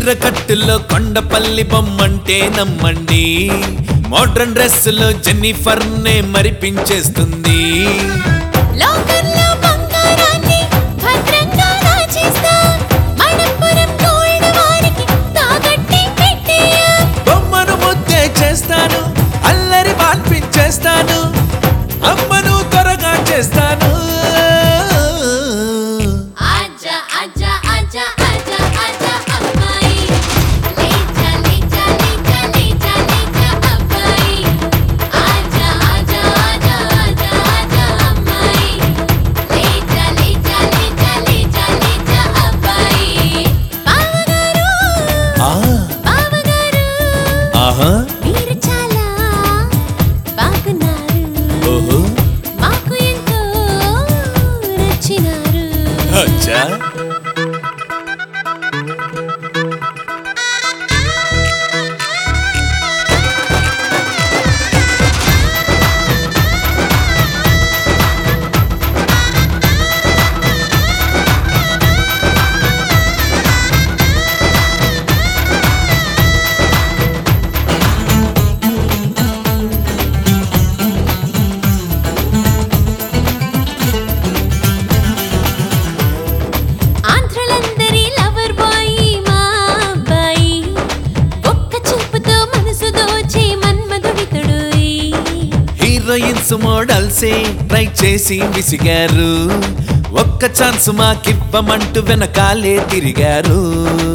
చీర కట్టులో కొండపల్లి బొమ్మంటే నమ్మండి modern డ్రెస్సులో Jennifer నే మరిపించేస్తుంది లోకర్లో బంగారాన్ని భద్రంగా దాచేస్తా మణపురం గోల్డ్ వారికి తాకట్టి పెట్టేయా బొమ్మను ముద్దే చేస్తాను అల్లరి మాన్పించేస్తాను అమ్మను త్వరగా చేస్తాను ఆజా ఆజా ఆజా ఆజా ఆజా అమ్మాయి లేచా లేచా లేచా లేచా లేచా అబ్బాయి ఆజా ఆజా ఆజా ఆజా ఆజా అమ్మాయి లేచా లేచా లేచా లేచా లేచా అబ్బాయి బావగారు ఆ, బావగారు ఆహా మీరు చాలా బాగున్నారు ఓహో మాకు ఎంతో నచ్చినారు అచ్చా ఆంధ్రులందరి లవర్ బాయ్ మా అబ్బాయి ఒక్క చూపుతో మనసు దోచే మన్మధుడితడు హీరోయిన్స్ మోడల్సే ట్రై చేసి విసిగారు ఒక్క ఛాన్స్ మాకివ్వమంటూ వెనకాలే తిరిగారు